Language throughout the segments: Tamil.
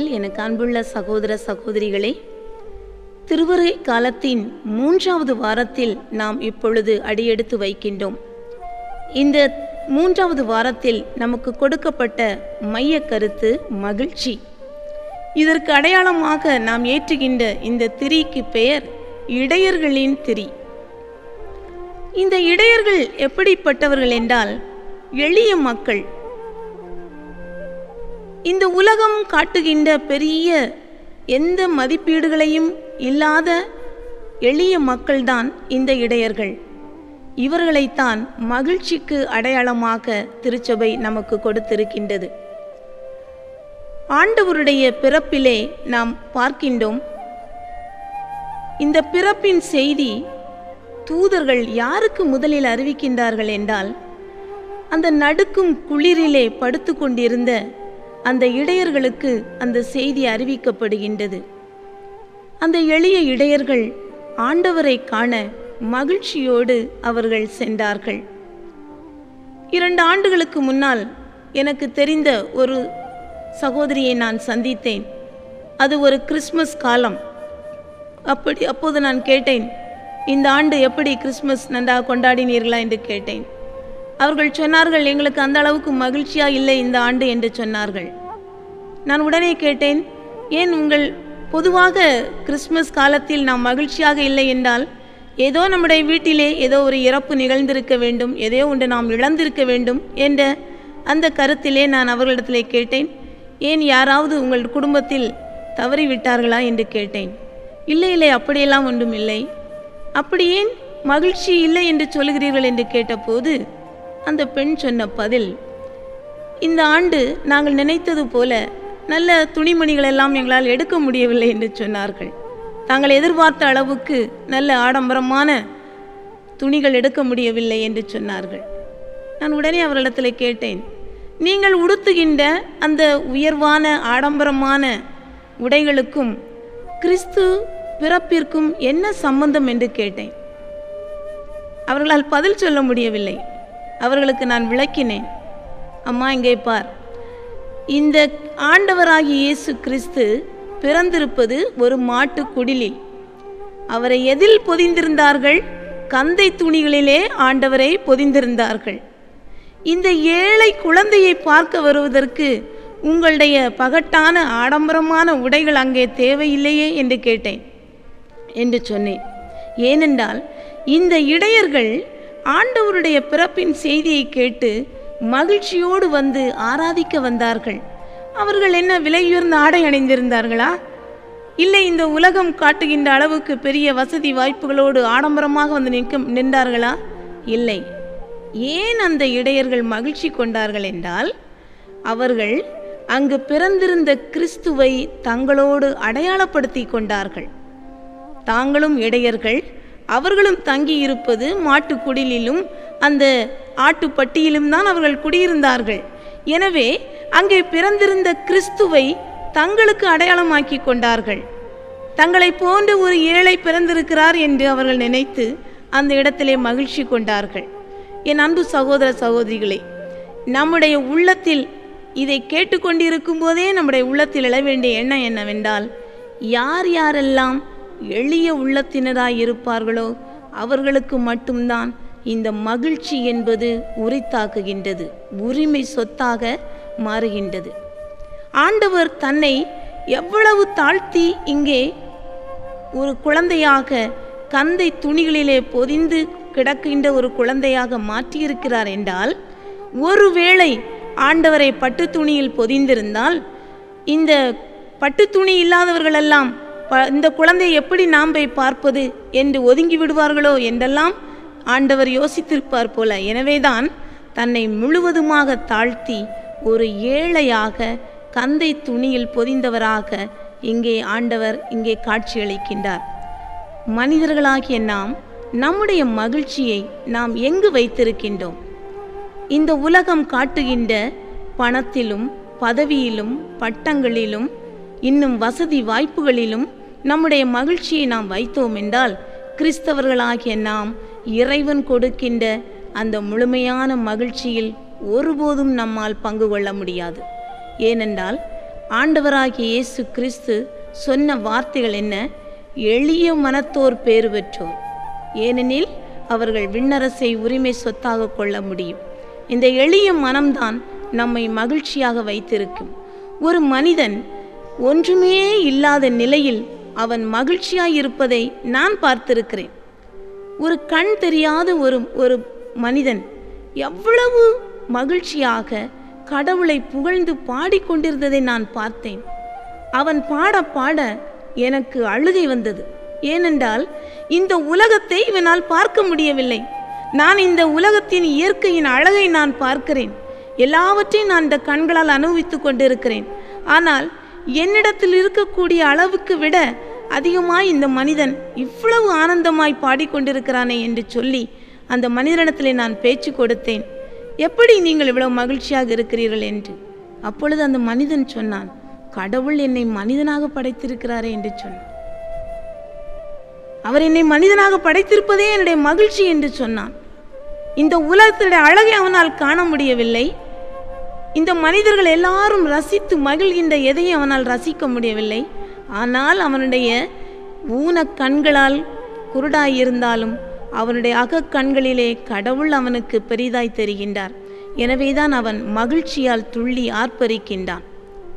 இயேசுவில் எனக்கு அன்புள்ள சகோதர சகோதரிகளே திருவருகை காலத்தின் மூன்றாவது வாரத்தில் நாம் இப்பொழுது அடியெடுத்து வைக்கின்றோம் இந்த மூன்றாவது வாரத்தில் நமக்கு கொடுக்கப்பட்ட மைய கருத்து மகிழ்ச்சி இதற்கு அடையாளமாக நாம் ஏற்றுகின்ற இந்த திரிக்கு பெயர் இடையர்களின் திரி இந்த இடையர்கள் எப்படிப்பட்டவர்கள் என்றால் எளிய மக்கள் இந்த உலகம் காட்டுகின்ற பெரிய எந்த மதிப்பீடுகளையும் இல்லாத எளிய மக்கள்தான் இந்த இடையர்கள் இவர்களைத்தான் மகிழ்ச்சிக்கு அடையாளமாக திருச்சபை நமக்கு கொடுத்திருக்கின்றது ஆண்டவருடைய பிறப்பிலே நாம் பார்க்கின்றோம் இந்த பிறப்பின் செய்தி தூதர்கள் யாருக்கு முதலில் அறிவிக்கின்றார்கள் என்றால் அந்த நடுக்கும் குளிரிலே படுத்து கொண்டிருந்த அந்த இடையர்களுக்கு அந்த செய்தி அறிவிக்கப்படுகின்றது அந்த எளிய இடையர்கள் ஆண்டவரை காண மகிழ்ச்சியோடு அவர்கள் சென்றார்கள் இரண்டு ஆண்டுகளுக்கு முன்னால் எனக்கு தெரிந்த ஒரு சகோதரியை நான் சந்தித்தேன் அது ஒரு கிறிஸ்மஸ் காலம் அப்படி அப்போது நான் கேட்டேன் இந்த ஆண்டு எப்படி கிறிஸ்மஸ் நன்றாக கொண்டாடினீர்களா என்று கேட்டேன் அவர்கள் சொன்னார்கள் எங்களுக்கு அந்த அளவுக்கு மகிழ்ச்சியா இல்லை இந்த ஆண்டு என்று சொன்னார்கள் நான் உடனே கேட்டேன் ஏன் உங்கள் பொதுவாக கிறிஸ்மஸ் காலத்தில் நாம் மகிழ்ச்சியாக இல்லை என்றால் ஏதோ நம்முடைய வீட்டிலே ஏதோ ஒரு இறப்பு நிகழ்ந்திருக்க வேண்டும் ஏதோ ஒன்று நாம் இழந்திருக்க வேண்டும் என்ற அந்த கருத்திலே நான் அவர்களிடத்திலே கேட்டேன் ஏன் யாராவது உங்கள் குடும்பத்தில் தவறிவிட்டார்களா என்று கேட்டேன் இல்லை இல்லை அப்படியெல்லாம் ஒன்றும் இல்லை அப்படி ஏன் மகிழ்ச்சி இல்லை என்று சொல்கிறீர்கள் என்று கேட்டபோது அந்த பெண் சொன்ன பதில் இந்த ஆண்டு நாங்கள் நினைத்தது போல நல்ல துணிமணிகள் எல்லாம் எங்களால் எடுக்க முடியவில்லை என்று சொன்னார்கள் தாங்கள் எதிர்பார்த்த அளவுக்கு நல்ல ஆடம்பரமான துணிகள் எடுக்க முடியவில்லை என்று சொன்னார்கள் நான் உடனே அவர்களிடத்தில் கேட்டேன் நீங்கள் உடுத்துகின்ற அந்த உயர்வான ஆடம்பரமான உடைகளுக்கும் கிறிஸ்து பிறப்பிற்கும் என்ன சம்பந்தம் என்று கேட்டேன் அவர்களால் பதில் சொல்ல முடியவில்லை அவர்களுக்கு நான் விளக்கினேன் அம்மா இங்கே பார் இந்த ஆண்டவராகிய இயேசு கிறிஸ்து பிறந்திருப்பது ஒரு மாட்டு குடிலில் அவரை எதில் பொதிந்திருந்தார்கள் கந்தை துணிகளிலே ஆண்டவரை பொதிந்திருந்தார்கள் இந்த ஏழை குழந்தையை பார்க்க வருவதற்கு உங்களுடைய பகட்டான ஆடம்பரமான உடைகள் அங்கே தேவையில்லையே என்று கேட்டேன் என்று சொன்னேன் ஏனென்றால் இந்த இடையர்கள் ஆண்டவருடைய பிறப்பின் செய்தியை கேட்டு மகிழ்ச்சியோடு வந்து ஆராதிக்க வந்தார்கள் அவர்கள் என்ன விலையுயர்ந்த ஆடை அணிந்திருந்தார்களா இல்லை இந்த உலகம் காட்டுகின்ற அளவுக்கு பெரிய வசதி வாய்ப்புகளோடு ஆடம்பரமாக வந்து நிற்க நின்றார்களா இல்லை ஏன் அந்த இடையர்கள் மகிழ்ச்சி கொண்டார்கள் என்றால் அவர்கள் அங்கு பிறந்திருந்த கிறிஸ்துவை தங்களோடு அடையாளப்படுத்தி கொண்டார்கள் தாங்களும் இடையர்கள் அவர்களும் தங்கியிருப்பது மாட்டுக்குடிலிலும் அந்த ஆட்டுப்பட்டியிலும் தான் அவர்கள் குடியிருந்தார்கள் எனவே அங்கே பிறந்திருந்த கிறிஸ்துவை தங்களுக்கு அடையாளமாக்கி கொண்டார்கள் தங்களை போன்ற ஒரு ஏழை பிறந்திருக்கிறார் என்று அவர்கள் நினைத்து அந்த இடத்திலே மகிழ்ச்சி கொண்டார்கள் என் அன்பு சகோதர சகோதரிகளே நம்முடைய உள்ளத்தில் இதை கேட்டுக்கொண்டிருக்கும் போதே நம்முடைய உள்ளத்தில் எழ வேண்டிய எண்ணம் என்னவென்றால் யார் யாரெல்லாம் எளிய உள்ளத்தினராய் இருப்பார்களோ அவர்களுக்கு மட்டும்தான் இந்த மகிழ்ச்சி என்பது உரித்தாக்குகின்றது உரிமை சொத்தாக மாறுகின்றது ஆண்டவர் தன்னை எவ்வளவு தாழ்த்தி இங்கே ஒரு குழந்தையாக கந்தை துணிகளிலே பொதிந்து கிடக்கின்ற ஒரு குழந்தையாக மாற்றியிருக்கிறார் என்றால் ஒருவேளை ஆண்டவரை பட்டு துணியில் பொதிந்திருந்தால் இந்த பட்டு துணி இல்லாதவர்களெல்லாம் ப- இந்த குழந்தையை எப்படி நாம் போய் பார்ப்பது என்று ஒதுங்கி விடுவார்களோ என்றெல்லாம் ஆண்டவர் யோசித்திருப்பார் போல எனவேதான் தன்னை முழுவதுமாக தாழ்த்தி ஒரு ஏழையாக கந்தை துணியில் பொதிந்தவராக இங்கே ஆண்டவர் இங்கே காட்சியளிக்கின்றார் மனிதர்களாகிய நாம் நம்முடைய மகிழ்ச்சியை நாம் எங்கு வைத்திருக்கின்றோம் இந்த உலகம் காட்டுகின்ற பணத்திலும் பதவியிலும் பட்டங்களிலும் இன்னும் வசதி வாய்ப்புகளிலும் நம்முடைய மகிழ்ச்சியை நாம் வைத்தோம் என்றால் கிறிஸ்தவர்களாகிய நாம் இறைவன் கொடுக்கின்ற அந்த முழுமையான மகிழ்ச்சியில் ஒருபோதும் நம்மால் பங்கு கொள்ள முடியாது ஏனென்றால் ஆண்டவராகிய இயேசு கிறிஸ்து சொன்ன வார்த்தைகள் என்ன எளிய மனத்தோர் பேறு பெற்றோர் ஏனெனில் அவர்கள் விண்ணரசை உரிமை சொத்தாக கொள்ள முடியும் இந்த எளிய மனம்தான் நம்மை மகிழ்ச்சியாக வைத்திருக்கும் ஒரு மனிதன் ஒன்றுமே இல்லாத நிலையில் அவன் மகிழ்ச்சியாய் இருப்பதை நான் பார்த்திருக்கிறேன் ஒரு கண் தெரியாத ஒரு ஒரு மனிதன் எவ்வளவு மகிழ்ச்சியாக கடவுளை புகழ்ந்து பாடிக்கொண்டிருந்ததை நான் பார்த்தேன் அவன் பாட பாட எனக்கு அழுகை வந்தது ஏனென்றால் இந்த உலகத்தை இவனால் பார்க்க முடியவில்லை நான் இந்த உலகத்தின் இயற்கையின் அழகை நான் பார்க்கிறேன் எல்லாவற்றையும் நான் இந்த கண்களால் அனுபவித்துக் கொண்டிருக்கிறேன் ஆனால் என்னிடத்தில் இருக்கக்கூடிய அளவுக்கு விட அதிகமாய் இந்த மனிதன் இவ்வளவு ஆனந்தமாய் பாடிக்கொண்டிருக்கிறானே என்று சொல்லி அந்த மனிதனிடத்திலே நான் பேச்சு கொடுத்தேன் எப்படி நீங்கள் இவ்வளவு மகிழ்ச்சியாக இருக்கிறீர்கள் என்று அப்பொழுது அந்த மனிதன் சொன்னான் கடவுள் என்னை மனிதனாக படைத்திருக்கிறாரே என்று சொன்னான் அவர் என்னை மனிதனாக படைத்திருப்பதே என்னுடைய மகிழ்ச்சி என்று சொன்னான் இந்த உலகத்தினுடைய அழகை அவனால் காண முடியவில்லை இந்த மனிதர்கள் எல்லாரும் ரசித்து மகிழ்கின்ற எதையும் அவனால் ரசிக்க முடியவில்லை ஆனால் அவனுடைய ஊன கண்களால் குருடாய் இருந்தாலும் அவனுடைய அகக்கண்களிலே கடவுள் அவனுக்கு பெரிதாய் தெரிகின்றார் எனவேதான் அவன் மகிழ்ச்சியால் துள்ளி ஆர்ப்பரிக்கின்றான்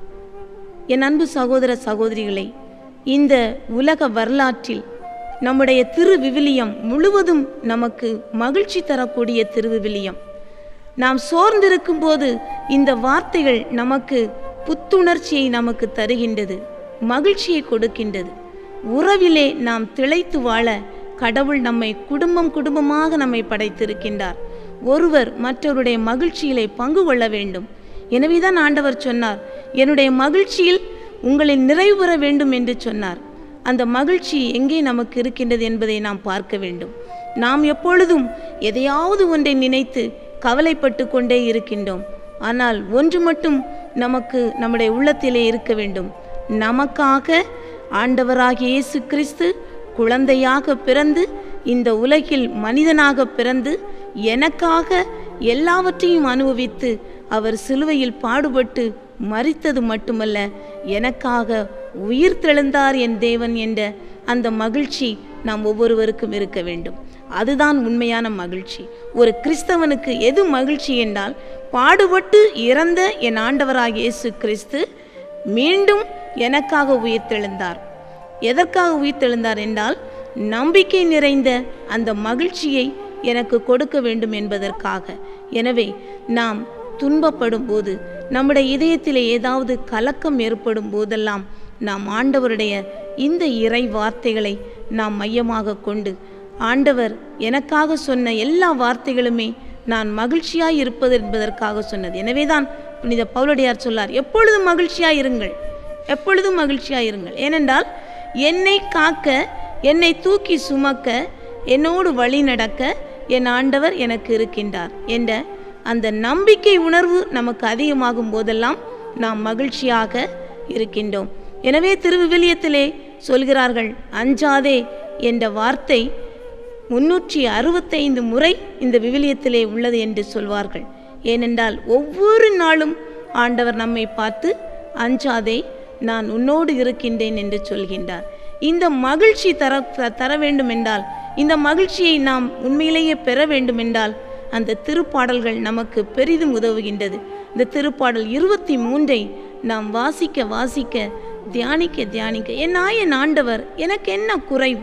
என் அன்பு சகோதர சகோதரிகளே இந்த உலக வரலாற்றில் நம்முடைய திரு விவிலியம் முழுவதும் நமக்கு மகிழ்ச்சி தரக்கூடிய திருவிவிலியம் நாம் சோர்ந்திருக்கும் போது இந்த வார்த்தைகள் நமக்கு புத்துணர்ச்சியை நமக்கு தருகின்றது மகிழ்ச்சியை கொடுக்கின்றது உறவிலே நாம் திளைத்து வாழ கடவுள் நம்மை குடும்பம் குடும்பமாக நம்மை படைத்திருக்கின்றார் ஒருவர் மற்றவருடைய மகிழ்ச்சியிலே பங்கு கொள்ள வேண்டும் எனவேதான் ஆண்டவர் சொன்னார் என்னுடைய மகிழ்ச்சியில் உங்களில் நிறைவு பெற வேண்டும் என்று சொன்னார் அந்த மகிழ்ச்சி எங்கே நமக்கு இருக்கின்றது என்பதை நாம் பார்க்க வேண்டும் நாம் எப்பொழுதும் எதையாவது ஒன்றை நினைத்து கவலைப்பட்டு கொண்டே இருக்கின்றோம் ஆனால் ஒன்று மட்டும் நமக்கு நம்முடைய உள்ளத்திலே இருக்க வேண்டும் நமக்காக ஆண்டவராகிய இயேசு கிறிஸ்து குழந்தையாக பிறந்து இந்த உலகில் மனிதனாக பிறந்து எனக்காக எல்லாவற்றையும் அனுபவித்து அவர் சிலுவையில் பாடுபட்டு மறித்தது மட்டுமல்ல எனக்காக உயிர் தெழுந்தார் என் தேவன் என்ற அந்த மகிழ்ச்சி நாம் ஒவ்வொருவருக்கும் இருக்க வேண்டும் அதுதான் உண்மையான மகிழ்ச்சி ஒரு கிறிஸ்தவனுக்கு எது மகிழ்ச்சி என்றால் பாடுபட்டு இறந்த என் ஆண்டவராகிய இயேசு கிறிஸ்து மீண்டும் எனக்காக உயிர் தெழுந்தார் எதற்காக உயிர் தெழுந்தார் என்றால் நம்பிக்கை நிறைந்த அந்த மகிழ்ச்சியை எனக்கு கொடுக்க வேண்டும் என்பதற்காக எனவே நாம் துன்பப்படும் போது நம்முடைய இதயத்திலே ஏதாவது கலக்கம் ஏற்படும் போதெல்லாம் நாம் ஆண்டவருடைய இந்த இறை வார்த்தைகளை நாம் மையமாக கொண்டு ஆண்டவர் எனக்காக சொன்ன எல்லா வார்த்தைகளுமே நான் மகிழ்ச்சியாய் இருப்பது என்பதற்காக சொன்னது எனவேதான் புனித பவுலடியார் சொல்லார் எப்பொழுதும் மகிழ்ச்சியாய் இருங்கள் எப்பொழுதும் மகிழ்ச்சியாய் இருங்கள் ஏனென்றால் என்னை காக்க என்னை தூக்கி சுமக்க என்னோடு வழி நடக்க என் ஆண்டவர் எனக்கு இருக்கின்றார் என்ற அந்த நம்பிக்கை உணர்வு நமக்கு அதிகமாகும் போதெல்லாம் நாம் மகிழ்ச்சியாக இருக்கின்றோம் எனவே திருவிவிலியத்திலே சொல்கிறார்கள் அஞ்சாதே என்ற வார்த்தை முன்னூற்றி அறுபத்தைந்து முறை இந்த விவிலியத்திலே உள்ளது என்று சொல்வார்கள் ஏனென்றால் ஒவ்வொரு நாளும் ஆண்டவர் நம்மை பார்த்து அஞ்சாதே நான் உன்னோடு இருக்கின்றேன் என்று சொல்கின்றார் இந்த மகிழ்ச்சி தர தர வேண்டும் என்றால் இந்த மகிழ்ச்சியை நாம் உண்மையிலேயே பெற வேண்டும் என்றால் அந்த திருப்பாடல்கள் நமக்கு பெரிதும் உதவுகின்றது இந்த திருப்பாடல் இருபத்தி மூன்றை நாம் வாசிக்க வாசிக்க தியானிக்க தியானிக்க என் ஆயன் ஆண்டவர் எனக்கு என்ன குறைவு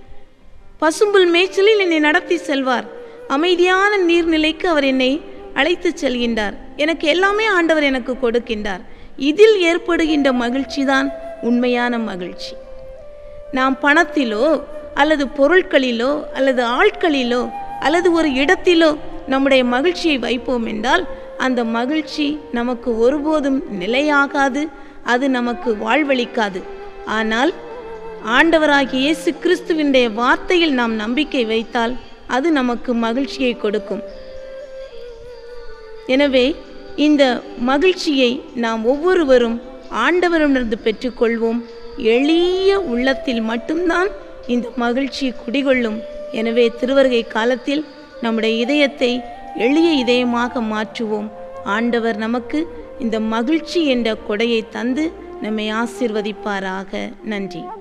பசும்புல் மேய்ச்சலில் என்னை நடத்தி செல்வார் அமைதியான நீர்நிலைக்கு அவர் என்னை அழைத்துச் செல்கின்றார் எனக்கு எல்லாமே ஆண்டவர் எனக்கு கொடுக்கின்றார் இதில் ஏற்படுகின்ற மகிழ்ச்சி தான் உண்மையான மகிழ்ச்சி நாம் பணத்திலோ அல்லது பொருட்களிலோ அல்லது ஆட்களிலோ அல்லது ஒரு இடத்திலோ நம்முடைய மகிழ்ச்சியை வைப்போம் என்றால் அந்த மகிழ்ச்சி நமக்கு ஒருபோதும் நிலையாகாது அது நமக்கு வாழ்வளிக்காது ஆனால் ஆண்டவராகிய இயேசு கிறிஸ்துவினுடைய வார்த்தையில் நாம் நம்பிக்கை வைத்தால் அது நமக்கு மகிழ்ச்சியை கொடுக்கும் எனவே இந்த மகிழ்ச்சியை நாம் ஒவ்வொருவரும் ஆண்டவரிடமிருந்து பெற்றுக்கொள்வோம் எளிய உள்ளத்தில் மட்டும்தான் இந்த மகிழ்ச்சி குடிகொள்ளும் எனவே திருவருகை காலத்தில் நம்முடைய இதயத்தை எளிய இதயமாக மாற்றுவோம் ஆண்டவர் நமக்கு இந்த மகிழ்ச்சி என்ற கொடையை தந்து நம்மை ஆசிர்வதிப்பாராக நன்றி